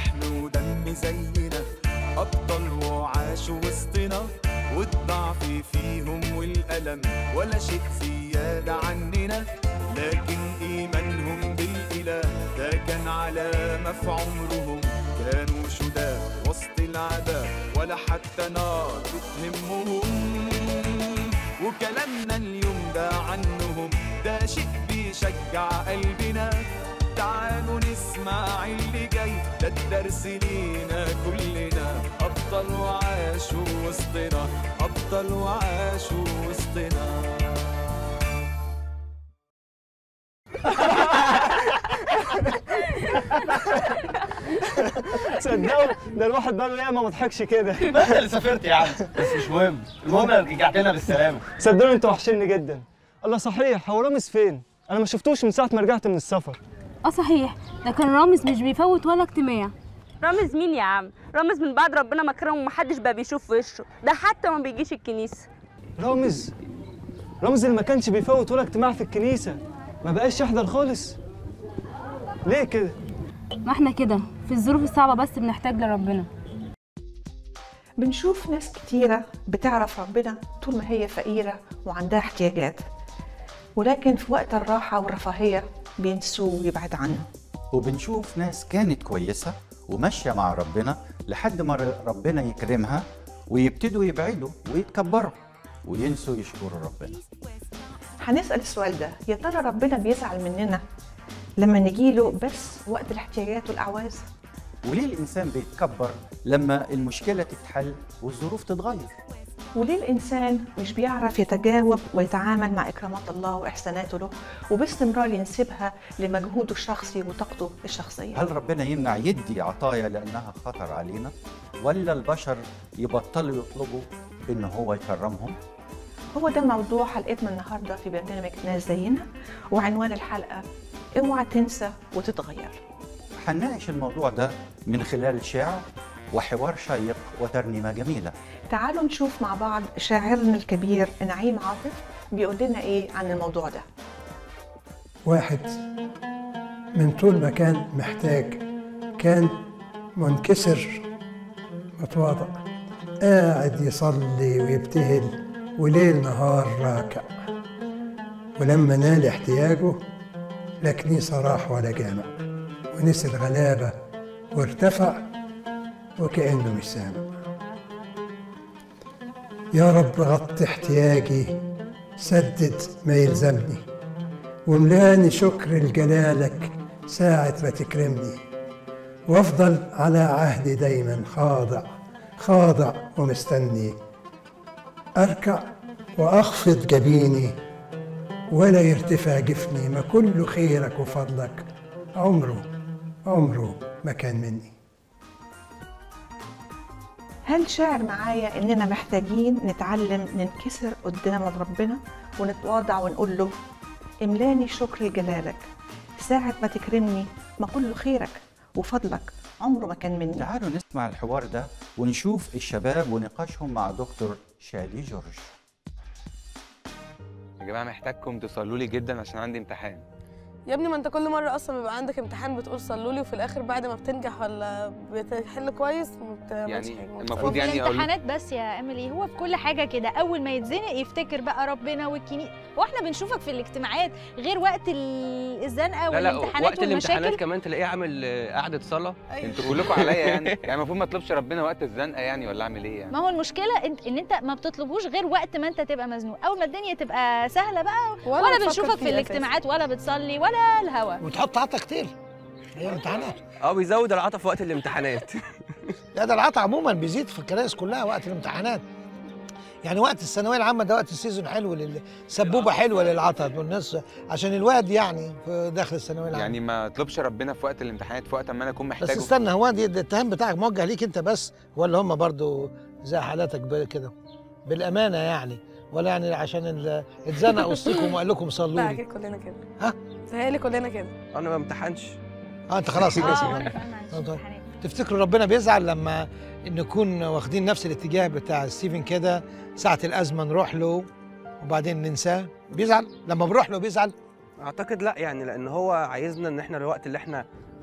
لحم ودم زينا أبطال وعاشوا وسطنا والضعف فيهم والألم ولا شيء زيادة عننا لكن إيمانهم بالإله ده كان علامة في عمرهم كانوا شداد وسط العذاب ولا حتى نار بتهمهم وكلامنا اليوم ده عنهم ده شيء بيشجع قلبنا تعالوا نسمع اللي جاي ده الدرس لينا كلنا أبطال وعاشوا وسطنا أبطال وعاشوا وسطنا تصدقوا ده الواحد بقى ياما ما ضحكش كده ما انت اللي سافرت يا عم بس مش مهم المهم انك رجعت لنا بالسلامه صدقوني انتوا وحشني جدا الله صحيح هو رامز فين انا ما شفتوش من ساعه ما رجعت من السفر اه صحيح ده كان رامز مش بيفوت ولا اجتماع رامز مين يا عم رامز من بعد ربنا ما كرمه ومحدش بقى بيشوف وشه ده حتى ما بيجيش الكنيسه رامز رامز اللي ما كانش بيفوت ولا اجتماع في الكنيسه ما بقاش يحضر خالص ليه كده ما احنا كده في الظروف الصعبة بس بنحتاج لربنا بنشوف ناس كتيرة بتعرف ربنا طول ما هي فقيرة وعندها احتياجات ولكن في وقت الراحة والرفاهية بينسوه ويبعد عنه وبنشوف ناس كانت كويسة وماشية مع ربنا لحد ما ربنا يكرمها ويبتدوا يبعدوا ويتكبروا وينسوا يشكروا ربنا هنسأل السؤال ده يا ترى ربنا بيزعل مننا لما نجيله بس وقت الاحتياجات والأعواز وليه الإنسان بيتكبر لما المشكلة تتحل والظروف تتغير وليه الإنسان مش بيعرف يتجاوب ويتعامل مع إكرامات الله وإحساناته له وباستمرار ينسبها لمجهوده الشخصي وطاقته الشخصية هل ربنا يمنع يدي عطايا لأنها خطر علينا ولا البشر يبطلوا يطلبوا إن هو يكرمهم هو ده موضوع حلقتنا النهاردة في برنامج ناس زينا وعنوان الحلقة اوعى تنسى وتتغير هنناقش الموضوع ده من خلال شعر وحوار شيق وترنيمة جميلة تعالوا نشوف مع بعض شاعرنا الكبير نعيم عاطف بيقول لنا ايه عن الموضوع ده واحد من طول ما كان محتاج كان منكسر متواضع قاعد يصلي ويبتهل وليل نهار راكع ولما نال احتياجه لا كنيسة راح ولا جامع ونسي الغلابة وارتفع وكأنه مش سامع يا رب غطي احتياجي سدد ما يلزمني وملاني شكر لجلالك ساعة ما تكرمني وافضل على عهدي دايما خاضع خاضع ومستني اركع واخفض جبيني ولا يرتفع جفني ما كل خيرك وفضلك عمره عمره ما كان مني هل شاعر معايا اننا محتاجين نتعلم ننكسر قدام ربنا ونتواضع ونقول له املاني شكر جلالك ساعة ما تكرمني ما كله خيرك وفضلك عمره ما كان مني تعالوا نسمع الحوار ده ونشوف الشباب ونقاشهم مع دكتور شادي جورج يا جماعه محتاجكم تصلوا لي جدا عشان عندي امتحان يا ابني ما انت كل مره اصلا بيبقى عندك امتحان بتقول صلوا لي وفي الاخر بعد ما بتنجح ولا بتحل كويس ما بتعملش يعني حاجه ما المفروض بتصليش. في يعني اقول الامتحانات بس يا ايميلي هو في كل حاجه كده اول ما يتزنق يفتكر بقى ربنا والكنيسه واحنا بنشوفك في الاجتماعات غير وقت ال- الزنقه لا لا والامتحانات وقت الامتحانات والمشاكل كمان تلاقيه عامل آه، قعده صلاه أيوة. انتوا كلكم عليا يعني يعني المفروض ما اطلبش ربنا وقت الزنقه يعني ولا اعمل ايه يعني ما هو المشكله انت ان انت ما بتطلبوش غير وقت ما انت تبقى مزنوق اول ما الدنيا تبقى سهله بقى ولا ولا بتفكر بنشوفك في فيها الاجتماعات ولا بتصلي ولا الهوا وتحط عطا كتير هي امتحانات اه بيزود العطف وقت الامتحانات لا ده العطا عموما بيزيد في الكنائس كلها وقت الامتحانات يعني وقت الثانويه العامه ده وقت السيزون حلو لل- سبوبه حلوه للعطا والناس عشان الواد يعني في داخل الثانويه العامه يعني ما اطلبش ربنا في وقت الامتحانات في وقت ما انا اكون بس محتاجه استنى هو دي الاتهام بتاعك موجه ليك انت بس ولا هم برضو زي حالاتك ب- كده بالامانه يعني ولا يعني عشان ال- اتزنق وسطكم وقال لكم صلوا لا لي اكيد كلنا كده ها؟ تهيألي كلنا كده انا ما امتحنش اه انت خلاص اه خلاص وانا كمان ما عنديش طيب. امتحانات تفتكروا ربنا بيزعل لما نكون واخدين نفس الاتجاه بتاع ستيفن كده ساعة الأزمة نروح له وبعدين ننساه بيزعل لما بنروح له بيزعل اعتقد لا يعني لان هو عايزنا ان احنا الوقت اللي احنا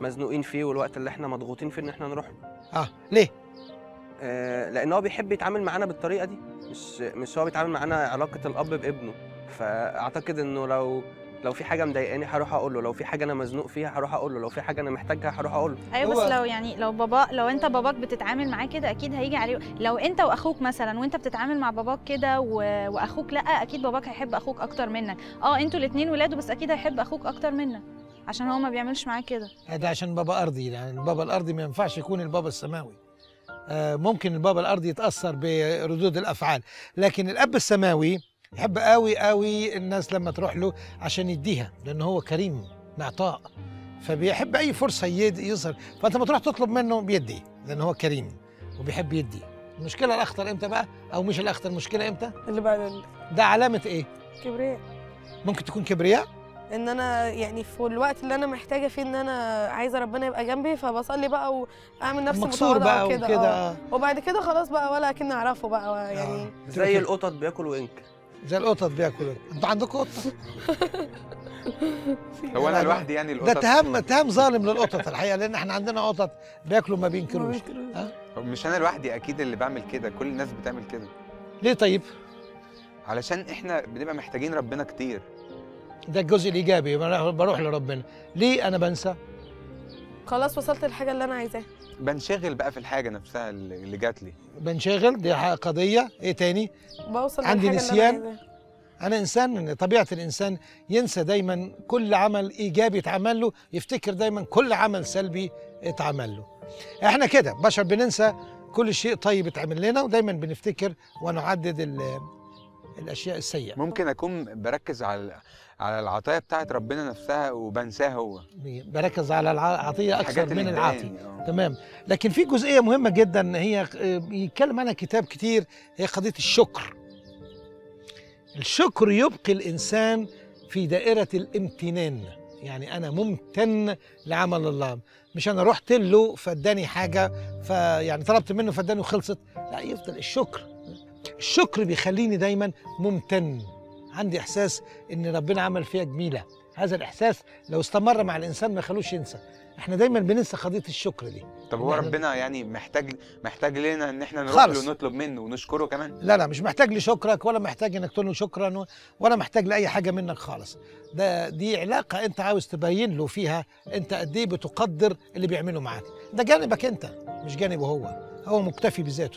مزنوقين فيه والوقت اللي احنا مضغوطين فيه ان احنا نروح له اه ليه آه لان هو بيحب يتعامل معانا بالطريقه دي مش مش هو بيتعامل معانا علاقه الاب بابنه فاعتقد انه لو لو في حاجه مضايقاني هروح اقول له لو في حاجه انا مزنوق فيها هروح اقول له لو في حاجه انا محتاجها هروح اقول له ايوه بس لو يعني لو بابا لو انت باباك بتتعامل معاه كده اكيد هيجي عليه لو انت واخوك مثلا وانت بتتعامل مع باباك كده و... واخوك لا اكيد باباك هيحب اخوك اكتر منك اه انتوا الاثنين ولاده بس اكيد هيحب اخوك اكتر منك عشان هو ما بيعملش معاه كده ده عشان بابا ارضي يعني البابا الارضي ما ينفعش يكون البابا السماوي آه، ممكن البابا الارضي يتاثر بردود الافعال لكن الاب السماوي يحب قوي قوي الناس لما تروح له عشان يديها لان هو كريم معطاء فبيحب اي فرصه يد- يظهر فانت لما تروح تطلب منه بيدي لان هو كريم وبيحب يدي المشكله الاخطر امتى بقى او مش الاخطر المشكله امتى اللي بعد ال- ده علامه ايه كبرياء ممكن تكون كبرياء ان انا يعني في الوقت اللي انا محتاجه فيه ان انا عايزه ربنا يبقى جنبي فبصلي بقى واعمل نفسي مكسور متواضعة بقى وكده وكده، آه. وبعد كده خلاص بقى ولا اكني اعرفه بقى يعني زي القطط بياكل وينك زي القطط بياكلوا انتوا عندكم قطه هو انا لوحدي يعني ده القطط اتهام اتهام ظالم للقطط الحقيقه لان احنا عندنا قطط بياكلوا ما بينكروش ها؟ مش انا لوحدي اكيد اللي بعمل كده كل الناس بتعمل كده ليه طيب علشان احنا بنبقى محتاجين ربنا كتير ده الجزء الايجابي بروح بروح لربنا ليه انا بنسى خلاص وصلت للحاجه اللي انا عايزاها بنشغل بقى في الحاجه نفسها اللي اللي جات لي بنشغل دي ح- قضيه ايه تاني بوصل عندي للحاجه اللي نسيان انا عايزاها انا انسان طبيعه الانسان ينسى دايما كل عمل ايجابي اتعمل له يفتكر دايما كل عمل سلبي اتعمل له احنا كده بشر بننسى كل شيء طيب اتعمل لنا ودايما بنفتكر ونعدد ال- الاشياء السيئه ممكن اكون بركز على على العطايا بتاعت ربنا نفسها وبنساها هو بركز على العطيه اكثر الحاجات اللي من العاطي مضايقاني، آه. تمام لكن في جزئيه مهمه جدا هي آه، يتكلم عنها كتاب كتير هي قضيه الشكر الشكر يبقي الانسان في دائره الامتنان يعني انا ممتن لعمل الله مش انا رحت له فاداني حاجه فيعني طلبت منه فاداني وخلصت لا يفضل الشكر الشكر بيخليني دايما ممتن عندي احساس ان ربنا عمل فيها جميله هذا الاحساس لو استمر مع الانسان ما يخلوش ينسى احنا دايما بننسى قضيه الشكر دي طب هو إن إحنا- ربنا يعني محتاج محتاج لنا ان احنا نروح خالص. له ونطلب منه ونشكره كمان لا لا مش محتاج لشكرك ولا محتاج انك تقول له شكرا ولا محتاج لاي حاجه منك خالص ده دي علاقه انت عاوز تبين له فيها انت قد ايه بتقدر اللي بيعمله معاك ده جانبك انت مش جانبه هو هو مكتفي بذاته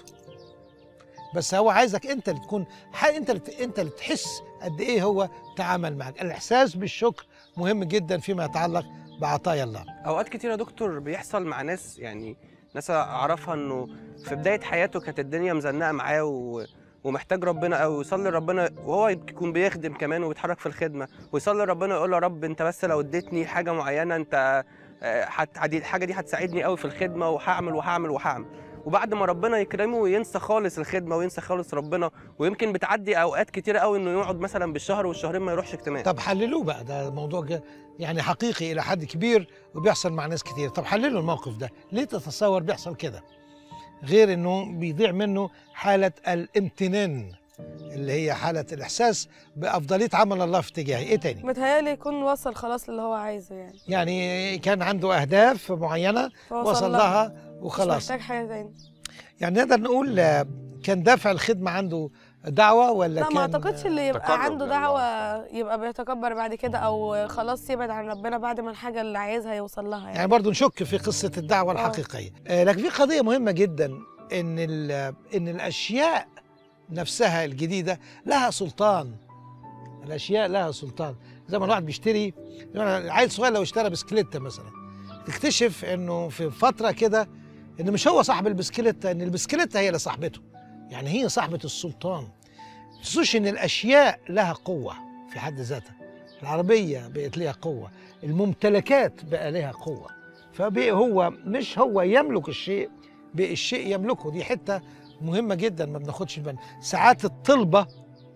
بس هو عايزك انت اللي تكون ح- انت اللي ت- انت اللي تحس قد ايه هو تعامل معاك الاحساس بالشكر مهم جدا فيما يتعلق بعطايا الله اوقات كتير يا دكتور بيحصل مع ناس يعني ناس اعرفها انه في بدايه حياته كانت الدنيا مزنقه معاه و... ومحتاج ربنا او يصلي ربنا وهو يكون بيخدم كمان وبيتحرك في الخدمه ويصلي ربنا يقول له يا رب انت بس لو اديتني حاجه معينه انت آه، هت- هدي- الحاجه دي هتساعدني قوي في الخدمه وهعمل وهعمل وهعمل وبعد ما ربنا يكرمه وينسى خالص الخدمه وينسى خالص ربنا ويمكن بتعدي اوقات كتيره قوي انه يقعد مثلا بالشهر والشهرين ما يروحش اجتماع طب حللوه بقى ده موضوع ج- يعني حقيقي الى حد كبير وبيحصل مع ناس كتير طب حللوا الموقف ده ليه تتصور بيحصل كده غير انه بيضيع منه حاله الامتنان اللي هي حاله الاحساس بافضليه عمل الله في اتجاهي ايه تاني متهيألي يكون وصل خلاص اللي هو عايزه يعني يعني كان عنده اهداف معينه فوصل وصل لها. لها مش وخلاص محتاج حاجه تاني يعني نقدر نقول آه، كان دافع الخدمه عنده دعوه ولا لا كان ما اعتقدش اللي يبقى تقرب عنده لله؟ دعوه يبقى بيتكبر بعد كده او خلاص يبعد عن ربنا بعد ما الحاجه اللي عايزها يوصل لها يعني, يعني برضو نشك في قصة الدعوة آه. الحقيقية آه، لكن في قضية مهمة جدا إن ال- إن الأشياء نفسها الجديدة لها سلطان الأشياء لها سلطان زي ما الواحد بيشتري يعني عيل صغير لو اشترى بسكليتة مثلا تكتشف إنه في فترة كده إن مش هو صاحب البسكليتة إن البسكليتة هي اللي صاحبته يعني هي صاحبة السلطان تنسوش إن الأشياء لها قوة في حد ذاتها العربية بقت لها قوة الممتلكات بقى لها قوة فبقى هو مش هو يملك الشيء بقى الشيء يملكه دي حتة مهمة جدا ما بناخدش بالنا ساعات الطلبة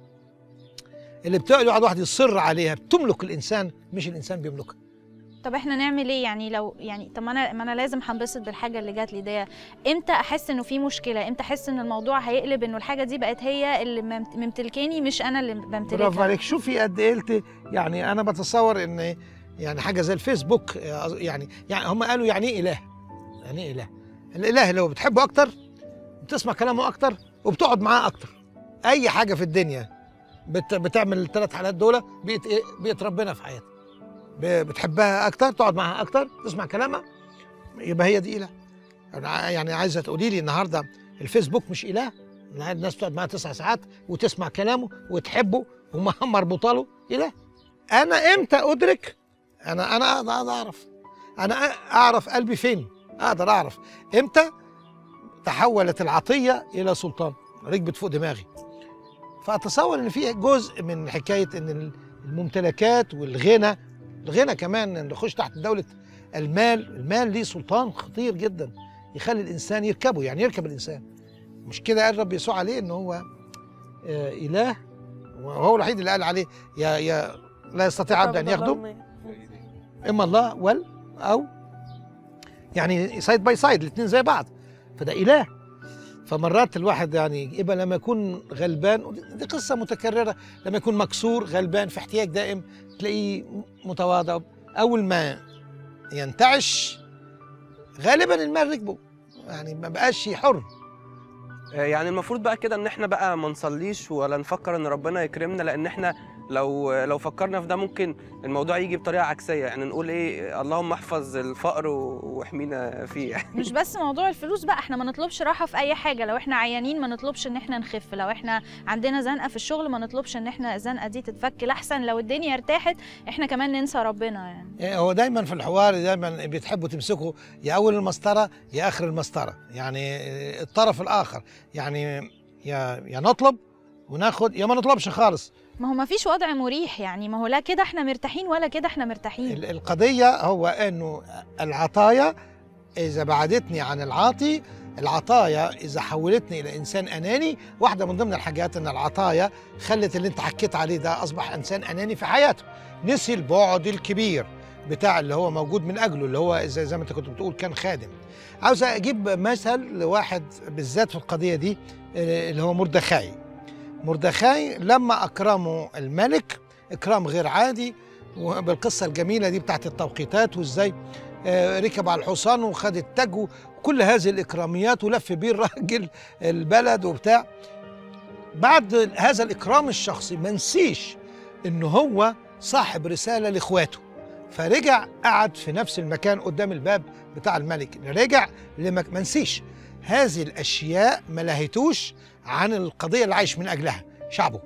اللي بتقعد يقعد واحد يصر عليها بتملك الإنسان مش الإنسان بيملكها طب احنا نعمل ايه يعني لو يعني طب ما انا ما انا لازم هنبسط بالحاجه اللي جات لي دي امتى احس انه في مشكله امتى احس ان الموضوع هيقلب انه الحاجه دي بقت هي اللي ممت- ممتلكاني مش انا اللي برافو بمتلكها عليك شوفي قد ايه قلت يعني أنا بتصور إن يعني حاجه زي الفيسبوك آه، يعني يعني هم قالوا يعني ايه اله يعني ايه اله الاله اللي هو بتحبه اكتر بتسمع كلامه اكتر وبتقعد معاه اكتر اي حاجه في الدنيا بت بتعمل الثلاث حالات دول بقت ايه بقت ربنا في حياتك ب- بتحبها اكتر تقعد معاها اكتر تسمع كلامها يبقى هي دي اله أنا ع- يعني عايزه تقولي لي النهارده الفيسبوك مش اله لا، الناس تقعد معاه تسع ساعات وتسمع كلامه وتحبه وما مربوطه له اله انا امتى ادرك انا انا اقدر اعرف انا أ- اعرف قلبي فين اقدر اعرف امتى تحولت العطيه الى سلطان ركبت فوق دماغي فاتصور ان في جزء من حكايه ان الممتلكات والغنى الغنى كمان نخش تحت دوله المال المال ليه سلطان خطير جدا يخلي الانسان يركبه يعني يركب الانسان مش كده قال رب يسوع عليه ان هو آه اله وهو الوحيد اللي قال عليه يا يا لا يستطيع عبد ان يخدم اما الله وال او يعني سايد باي سايد الاثنين زي بعض فده اله فمرات الواحد يعني يبقى لما يكون غلبان ودي- دي قصه متكرره لما يكون مكسور غلبان في احتياج دائم تلاقيه متواضع اول ما ينتعش غالبا المال ركبه يعني ما بقاش حر آه، يعني المفروض بقى كده ان احنا بقى ما نصليش ولا نفكر ان ربنا يكرمنا لان احنا لو لو فكرنا في ده ممكن الموضوع يجي بطريقه عكسيه يعني نقول ايه اللهم احفظ الفقر و- واحمينا فيه يعني مش بس موضوع الفلوس بقى احنا ما نطلبش راحه في اي حاجه لو احنا عيانين ما نطلبش ان احنا نخف لو احنا عندنا زنقه في الشغل ما نطلبش ان احنا الزنقه دي تتفك الاحسن لو الدنيا ارتاحت احنا كمان ننسى ربنا يعني يعني هو دايما في الحوار دايما بتحبوا تمسكوا يا اول المسطره يا اخر المسطره يعني الطرف الاخر يعني يا يا نطلب وناخد يا ما نطلبش خالص ما هو ما فيش وضع مريح يعني ما هو لا كده احنا مرتاحين ولا كده احنا مرتاحين ال- القضيه هو انه العطايا اذا بعدتني عن العاطي العطايا اذا حولتني الى انسان اناني واحده من ضمن الحاجات ان العطايا خلت اللي انت حكيت عليه ده اصبح انسان اناني في حياته نسي البعد الكبير بتاع اللي هو موجود من اجله اللي هو زي, زي ما انت كنت بتقول كان خادم عاوز اجيب مثل لواحد بالذات في القضيه دي آه، اللي هو مردخاي مردخاي لما اكرمه الملك اكرام غير عادي وبالقصه الجميله دي بتاعت التوقيتات وازاي آه، ركب على الحصان وخد التاج وكل هذه الاكراميات ولف بيه الراجل البلد وبتاع بعد هذا الاكرام الشخصي ما نسيش ان هو صاحب رساله لاخواته فرجع قعد في نفس المكان قدام الباب بتاع الملك رجع لمك... ما نسيش هذه الاشياء ما لهتوش عن القضيه اللي عايش من اجلها شعبه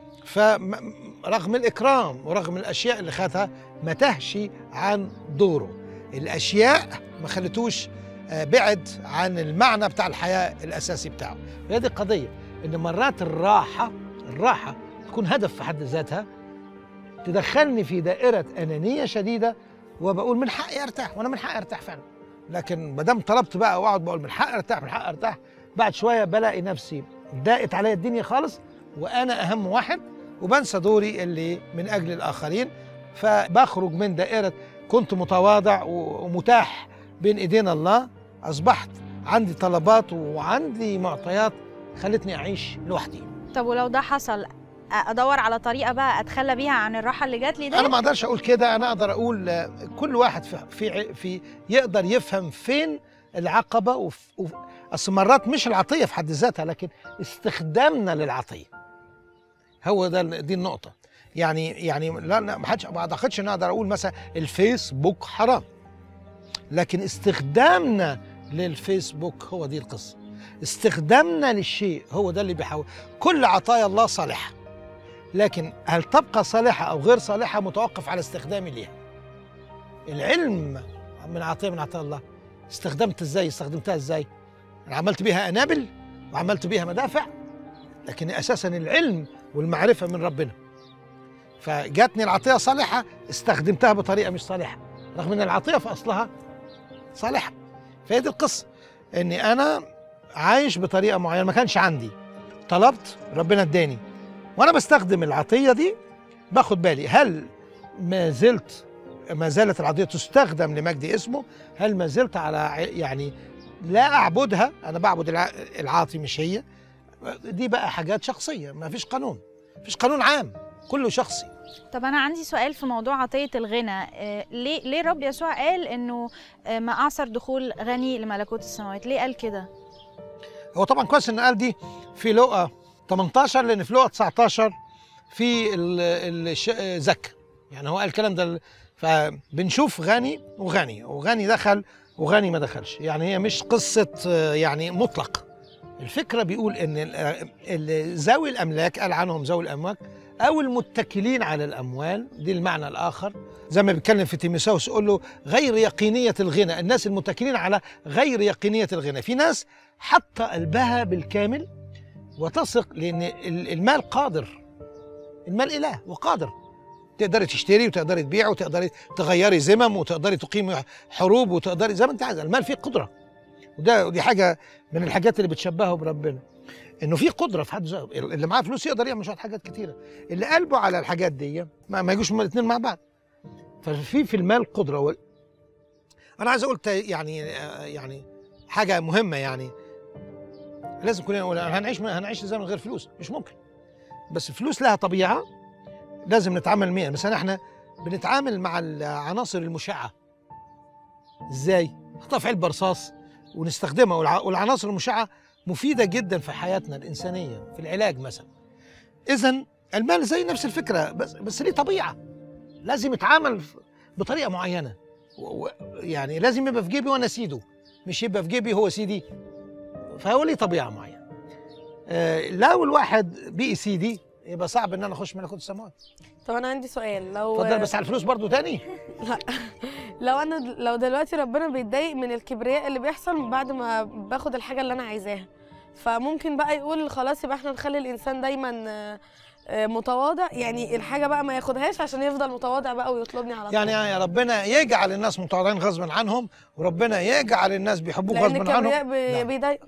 فرغم الاكرام ورغم الاشياء اللي خدها ما تهش عن دوره الاشياء ما خلتوش آه، بعد عن المعنى بتاع الحياه الاساسي بتاعه هي دي القضيه ان مرات الراحه الراحه تكون هدف في حد ذاتها تدخلني في دائره انانيه شديده وبقول من حقي ارتاح وانا من حقي ارتاح فعلا لكن ما دام طلبت بقى واقعد بقول من حقي ارتاح من حقي ارتاح بعد شويه بلاقي نفسي ضاقت عليا الدنيا خالص وانا اهم واحد وبنسى دوري اللي من اجل الاخرين فبخرج من دائره كنت متواضع و- ومتاح بين ايدين الله اصبحت عندي طلبات وعندي معطيات خلتني اعيش لوحدي طب ولو ده حصل ادور على طريقه بقى اتخلى بيها عن الراحه اللي جات لي دي انا ما اقدرش اقول كده انا اقدر اقول آه، كل واحد في في, في يقدر يفهم فين العقبه وف وف اصل مرات مش العطيه في حد ذاتها لكن استخدامنا للعطيه هو ده ال- دي النقطه يعني يعني لا لا، ما حدش ما اعتقدش ان اقدر اقول مثلا الفيسبوك حرام لكن استخدامنا للفيسبوك هو دي القصه استخدامنا للشيء هو ده اللي بيحاول كل عطايا الله صالحه لكن هل تبقى صالحة أو غير صالحة متوقف على استخدامي ليها العلم من عطية من عطايا الله استخدمت ازاي استخدمتها ازاي انا عملت بيها انابل وعملت بيها مدافع لكن اساسا العلم والمعرفة من ربنا فجاتني العطية صالحة استخدمتها بطريقة مش صالحة رغم ان العطية في اصلها صالحة فهي دي القصة اني انا عايش بطريقة معينة ما كانش عندي طلبت ربنا اداني وانا بستخدم العطيه دي باخد بالي هل ما زلت ما زالت العطيه تستخدم لمجد اسمه هل ما زلت على ع- يعني لا اعبدها انا بعبد الع- العاطي مش هي دي بقى حاجات شخصيه ما فيش قانون فيش قانون عام كله شخصي طب انا عندي سؤال في موضوع عطيه الغنى آه، ليه ليه الرب يسوع قال انه آه، ما اعصر دخول غني لملكوت السماوات ليه قال كده هو طبعا كويس ان قال دي في لقا 18 لان في لقا 19 في ال- الش- زكى يعني هو قال الكلام ده فبنشوف غني وغني وغني دخل وغني ما دخلش يعني هي مش قصه آه، يعني مطلق الفكره بيقول ان ال- ال- ذوي الاملاك قال عنهم ذوي الاملاك او المتكلين على الاموال دي المعنى الاخر زي ما بيتكلم في تيموثاوس يقول له غير يقينيه الغنى الناس المتكلين على غير يقينيه الغنى في ناس حط قلبها بالكامل وتثق لان ال- المال قادر المال اله وقادر تقدري تشتري وتقدري تبيع وتقدري تغيري زمم وتقدري تقيمي حروب وتقدري زي ما انت عايزه المال فيه قدره وده ودي حاجه من الحاجات اللي بتشبهه بربنا انه في قدره في حد ذاته اللي معاه فلوس يقدر يعمل شويه حاجات كتيره اللي قلبه على الحاجات دي ما, ما يجوش هما الاثنين مع بعض ففي في المال قدره و... انا عايز اقول تا- يعني آه، يعني حاجه مهمه يعني لازم كلنا نقول هنعيش هنعيش ازاي من غير فلوس مش ممكن بس الفلوس لها طبيعه لازم نتعامل معها مثلا احنا بنتعامل مع العناصر المشعه ازاي نحطها في علبه رصاص ونستخدمها والع- والعناصر المشعه مفيده جدا في حياتنا الانسانيه في العلاج مثلا اذا المال زي نفس الفكره بس بس ليه طبيعه لازم يتعامل ف- بطريقه معينه و- و- يعني لازم يبقى في جيبي وانا سيده مش يبقى في جيبي هو سيدي فهو ليه طبيعه معينه آه لو الواحد بقي سيدي يبقى صعب ان انا اخش ملكوت السماوات طب انا عندي سؤال لو اتفضل بس على الفلوس برضو تاني لا لو انا لو دلوقتي ربنا بيتضايق من الكبرياء اللي بيحصل بعد ما باخد الحاجه اللي انا عايزاها فممكن بقى يقول خلاص يبقى احنا نخلي الانسان دايما آه، آه، متواضع يعني الحاجه بقى ما ياخدهاش عشان يفضل متواضع بقى ويطلبني على طول يعني يا ربنا يجعل الناس متواضعين غصبا عنهم وربنا يجعل الناس بيحبوك لان غصبا عنهم الكبرياء بي- نعم. بيضايقوا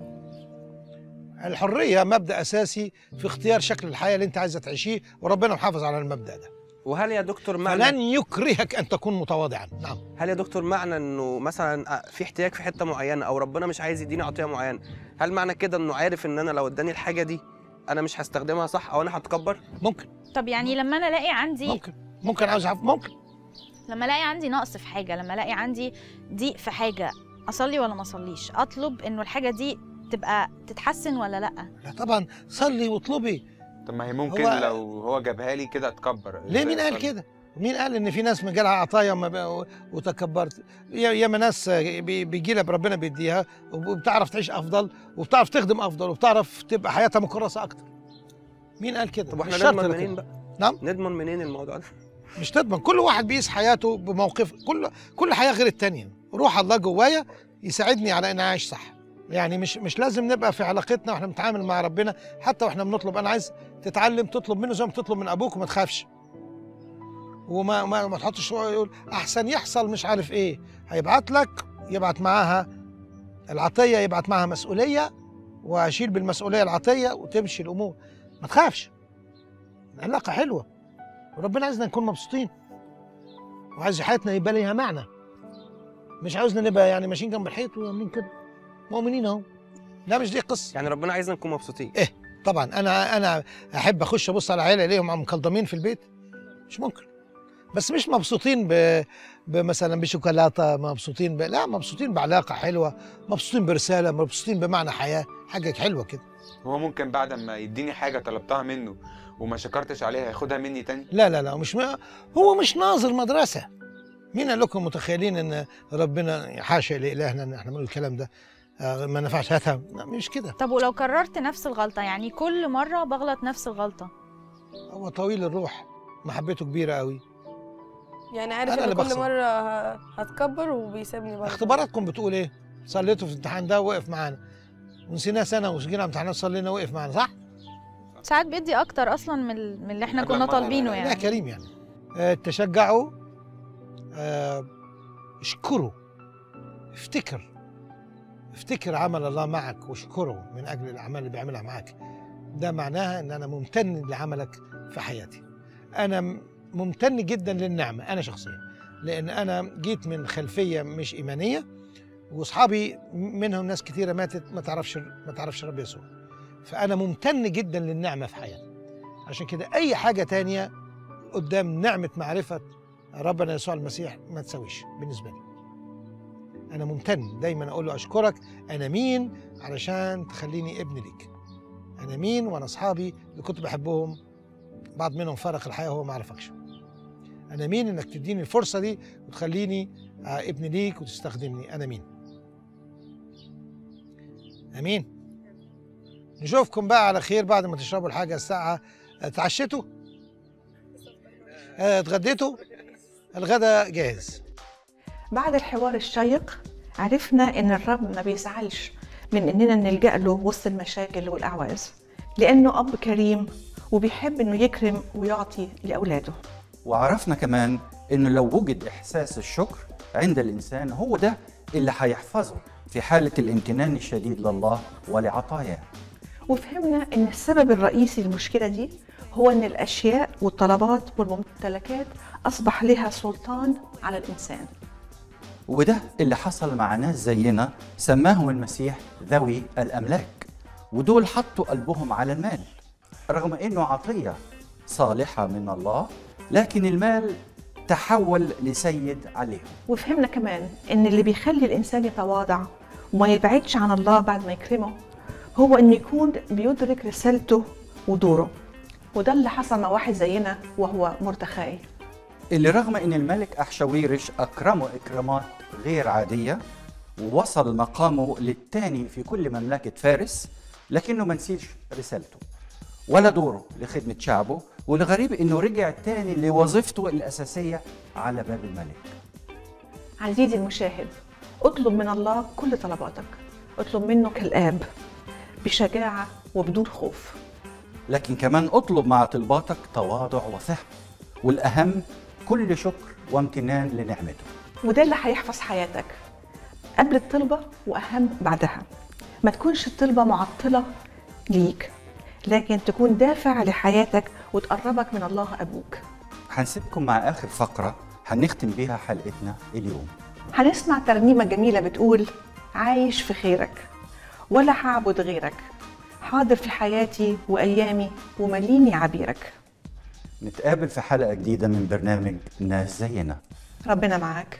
الحريه مبدا اساسي في اختيار شكل الحياه اللي انت عايزه تعيشيه وربنا محافظ على المبدا ده وهل يا دكتور معنى فلن يكرهك ان تكون متواضعا نعم هل يا دكتور معنى انه مثلا في احتياج في حته معينه او ربنا مش عايز يديني عطيه معينه هل معنى كده انه عارف ان انا لو اداني الحاجه دي انا مش هستخدمها صح او انا هتكبر ممكن طب يعني لما انا الاقي عندي ممكن ممكن عاوز أعرف- ممكن لما الاقي عندي نقص في حاجه لما الاقي عندي ضيق في حاجه اصلي ولا ما اصليش اطلب انه الحاجه دي تبقى تتحسن ولا لا لا طبعا صلي واطلبي طب ما هي ممكن هو- لو هو جابها لي كده اتكبر ليه إزاي مين قال أصلي؟ كده مين قال ان في ناس جالها عطايا وما بقى- وتكبرت يا- ياما ناس بي- بيجي لها ربنا بيديها وبتعرف تعيش افضل وبتعرف تخدم افضل وبتعرف تبقى حياتها مكرسه اكتر مين قال كده طب واحنا مش شرط نضمن ده منين كده. بقى نعم نضمن منين الموضوع ده مش تضمن كل واحد بيقيس حياته بموقف كل كل حياه غير التانية روح الله جوايا يساعدني على ان اعيش صح يعني مش مش لازم نبقى في علاقتنا واحنا بنتعامل مع ربنا حتى واحنا بنطلب انا عايز تتعلم تطلب منه زي ما بتطلب من ابوك وما تخافش وما ما, ما تحطش يقول احسن يحصل مش عارف ايه هيبعت لك يبعت معاها العطيه يبعت معاها مسؤوليه واشيل بالمسؤوليه العطيه وتمشي الامور ما تخافش العلاقه حلوه وربنا عايزنا نكون مبسوطين وعايز حياتنا يبقى ليها معنى مش عاوزنا نبقى يعني ماشيين جنب الحيط وعاملين كده مؤمنين اهو لا مش دي قصه يعني ربنا عايزنا نكون مبسوطين ايه طبعا انا انا احب اخش ابص على عيله الاقيهم عم مكلضمين في البيت مش ممكن بس مش مبسوطين ب... مثلا بشوكولاته مبسوطين ب... لا مبسوطين بعلاقه حلوه مبسوطين برساله مبسوطين بمعنى حياه حاجه حلوه كده هو ممكن بعد ما يديني حاجه طلبتها منه وما شكرتش عليها ياخدها مني تاني لا لا لا مش م... هو مش ناظر مدرسه مين قال لكم متخيلين ان ربنا حاشا لالهنا ان احنا بنقول الكلام ده آه، ما نفعش هاتها لا، مش كده طب ولو كررت نفس الغلطه يعني كل مره بغلط نفس الغلطه هو طويل الروح محبته كبيره قوي يعني عارف أنا ان اللي كل بخسر. مره ه- هتكبر وبيسيبني برضه اختباراتكم بتقول ايه صليتوا في الامتحان ده وقف معانا ونسيناه سنه وجينا امتحانات صلينا وقف معانا صح ساعات بيدي اكتر اصلا من ال- من اللي احنا قبل كنا ما- طالبينه لا يعني كريم يعني آه، تشجعوا آه، اشكروا افتكر افتكر عمل الله معك واشكره من اجل الاعمال اللي بيعملها معك ده معناها ان انا ممتن لعملك في حياتي انا م- ممتن جدا للنعمه انا شخصيا لان انا جيت من خلفيه مش ايمانيه واصحابي منهم ناس كتيره ماتت ما تعرفش ما تعرفش رب يسوع فانا ممتن جدا للنعمه في حياتي عشان كده اي حاجه تانية قدام نعمه معرفه ربنا يسوع المسيح ما تساويش بالنسبه لي انا ممتن دايما اقول له اشكرك انا مين علشان تخليني ابن ليك انا مين وانا اصحابي اللي كنت بحبهم بعض منهم فارق الحياه وهو ما عرفكش انا مين انك تديني الفرصه دي وتخليني آه، ابن ليك وتستخدمني انا مين امين نشوفكم بقى على خير بعد ما تشربوا الحاجه الساعه اتعشيتوا آه، اتغديتوا الغدا جاهز بعد الحوار الشيق عرفنا ان الرب ما بيزعلش من اننا نلجا له وسط المشاكل والاعواز لانه اب كريم وبيحب انه يكرم ويعطي لاولاده وعرفنا كمان انه لو وجد احساس الشكر عند الانسان هو ده اللي هيحفظه في حاله الامتنان الشديد لله ولعطاياه وفهمنا ان السبب الرئيسي للمشكله دي هو ان الاشياء والطلبات والممتلكات اصبح لها سلطان على الانسان وده اللي حصل مع ناس زينا سماهم المسيح ذوي الاملاك ودول حطوا قلبهم على المال رغم انه عطيه صالحه من الله لكن المال تحول لسيد عليهم وفهمنا كمان ان اللي بيخلي الانسان يتواضع وما يبعدش عن الله بعد ما يكرمه هو انه يكون بيدرك رسالته ودوره وده اللي حصل مع واحد زينا وهو مردخاي اللي رغم ان الملك احشويرش اكرمه اكرامات غير عاديه ووصل مقامه للثاني في كل مملكه فارس لكنه ما نسيش رسالته ولا دوره لخدمه شعبه والغريب انه رجع تاني لوظيفته الاساسيه على باب الملك عزيزي المشاهد اطلب من الله كل طلباتك اطلب منه كالاب بشجاعه وبدون خوف لكن كمان اطلب مع طلباتك تواضع وفهم والاهم كل شكر وامتنان لنعمته وده اللي هيحفظ حياتك قبل الطلبة وأهم بعدها ما تكونش الطلبة معطلة ليك لكن تكون دافع لحياتك وتقربك من الله أبوك هنسيبكم مع اخر فقره هنختم بيها حلقتنا اليوم هنسمع ترنيمة جميلة بتقول عايش في خيرك ولا هعبد غيرك حاضر في حياتي وأيامي ومليني عبيرك نتقابل في حلقه جديده من برنامج ناس زينا ربنا معاك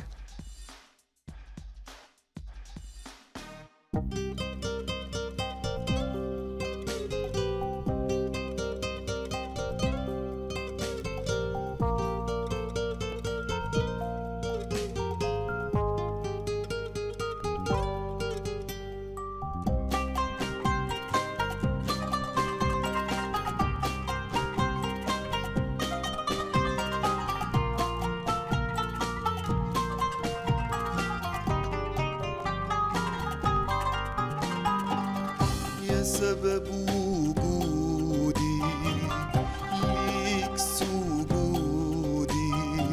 يا سبب وجودي ليك سجودي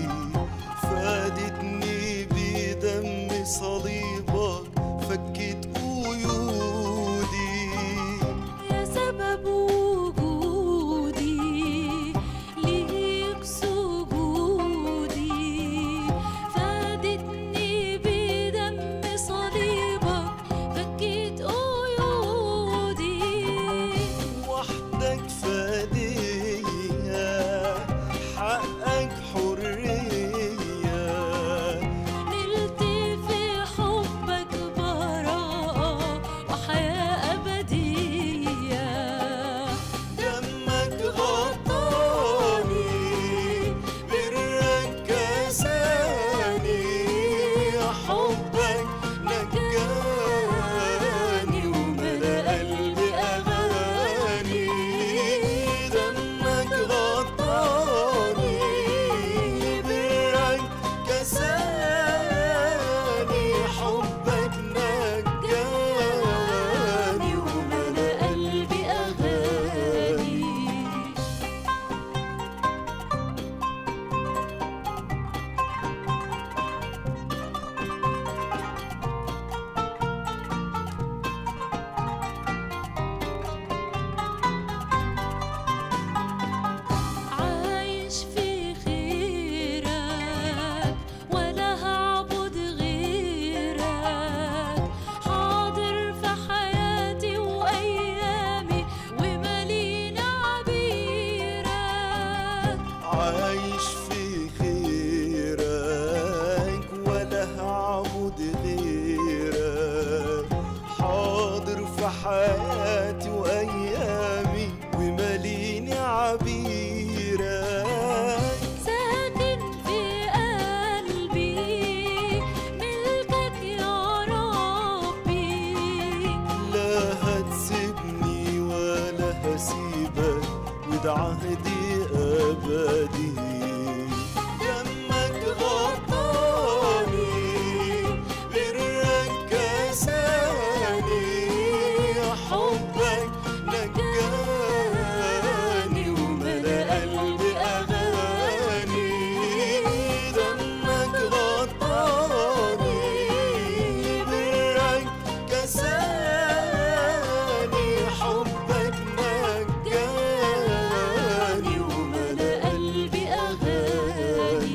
فادتني بدم صليبك فكت قيودي يا سبب وجودي ليك سجودي فادتني بدم صليبك فكيت قيودي حياتي وأيامي وماليني عبيرك ساكن في قلبي ملكك يا ربي لا هتسيبني ولا هسيبك وده عهدي أبدي دمك غطاني برك كساني حبك نجاني وملا قلبي أغاني دمك غطاني برك كساني حبك نجاني وملا قلبي أغاني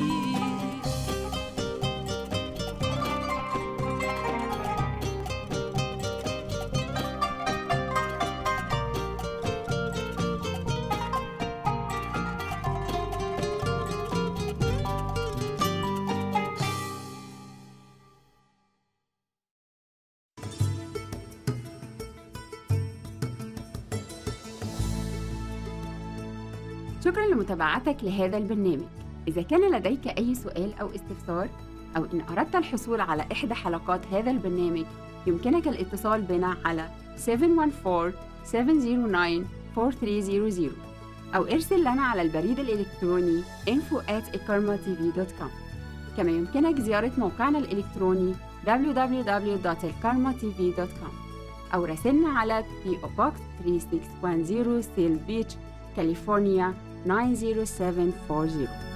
شكرا لمتابعتك لهذا البرنامج إذا كان لديك أي سؤال أو استفسار أو إن أردت الحصول على إحدى حلقات هذا البرنامج يمكنك الاتصال بنا على 714-709-4300 أو ارسل لنا على البريد الإلكتروني info at كما يمكنك زيارة موقعنا الإلكتروني www.elkarmatv.com أو راسلنا على PO Box 3610 Seal Beach كاليفورنيا 90740